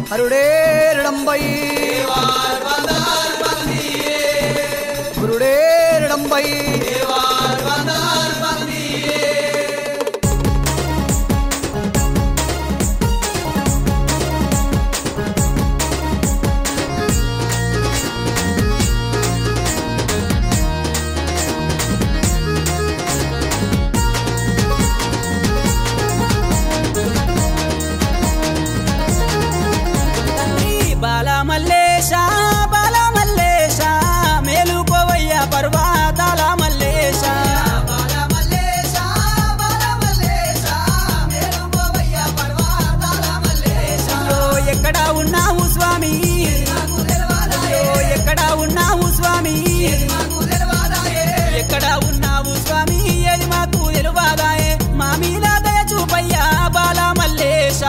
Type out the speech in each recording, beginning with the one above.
அருடேரிடம்பை குருடேரிடம்பை తండ్రి బాల మల్లేశ బాల మల్లేశ మేలుకోవయ్య పర్వతాల మల్లేశ అయ్యో ఎక్కడ ఉన్నావు స్వామి అయ్యో ఎక్కడ ఉన్నావు స్వామి ఎక్కడ ఉన్నావు స్వామి ఏది మాకు తెలువాదాయే మా మీద దయ చూపయ్యా బాల మల్లేశ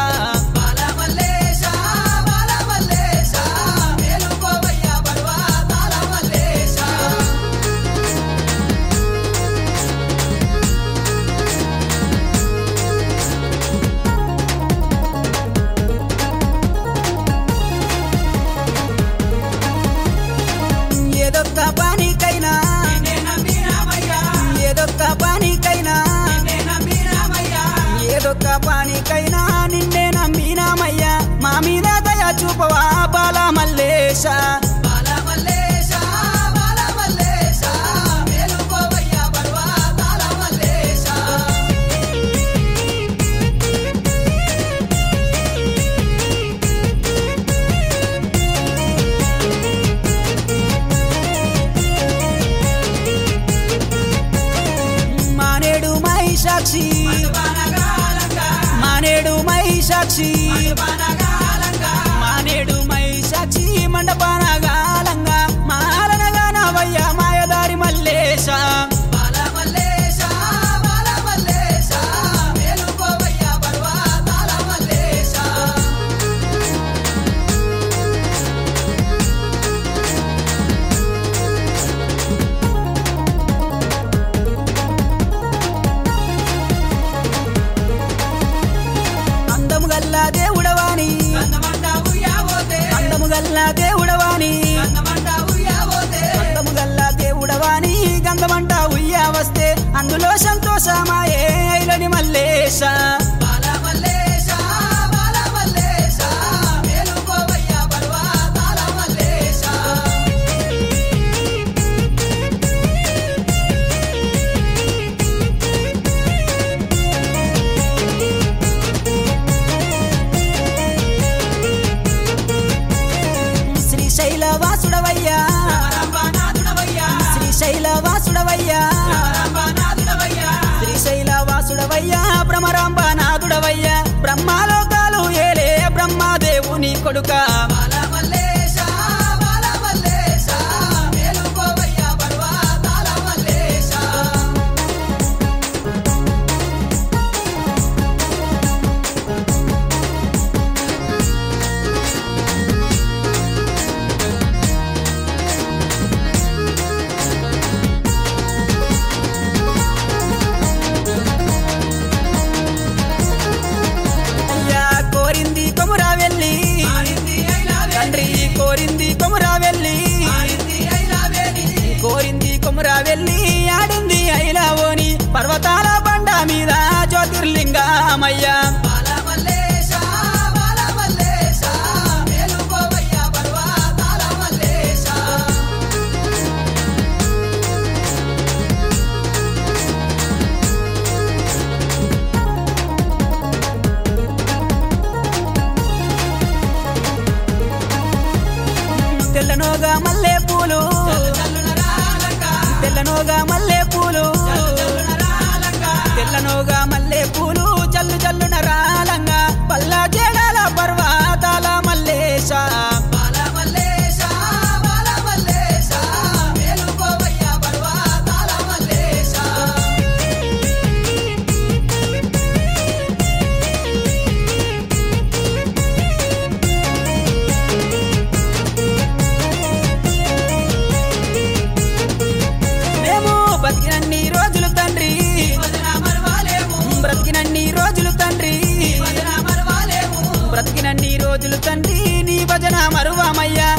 ఏదొక్క పనికైనా ఏదొక్క పనికైనా ఏదొక్క పనికైనా నిన్నే నమ్మినామయ్యా మా మీద దయ చూపవా బాల మల్లేశ మానేడు మై సాక్షి మానేడు మై సాక్షి మానేడు మై సాక్షి మండపాన గాలంగా మాలనగా నవయ్య మాయదారి మల్లేశ అందము గల్లా దేవుడవాని అందము గల్లా దేవుడవాని అందము గల్లా దేవుడవాని గంధమంట ఉయ్యా వస్తే అందులో సంతోషమాయే ఐలని మల్లేశ శ్రీశైల వాసుడవయ్యా శ్రీశైల వాసుడవయ్యా శ్రీశైల వాసుడవయ్యా భ్రమరాంబ నాథుడవయ్యా బ్రహ్మలోకాలు ఏలే బ్రహ్మదేవుని కొడుక అయ్యా కోరింది కొమురా వెళ్ళి తండ్రి కోరింది కొమురా వెళ్ళి కోరింది కొమురా వెళ్ళి ఆడింది ఐలావోని పర్వతాల బండ మీద జ్యోతిర్లింగమయ్యా తెల్లనోగా మల్లె పూలు తెల్లనోగా మల్లె పూలు తెల్లనోగా మల్లె పూలు జల్లు జల్లున రాలంగా పల్లా జడాల పర్వతాల మల్లేశ మేము బతికినన్ని రోజులు తండ్రి బ్రతికినన్ని రోజులు తండ్రి రోజులు తండ్రి నీ భజన మరువామయ్యా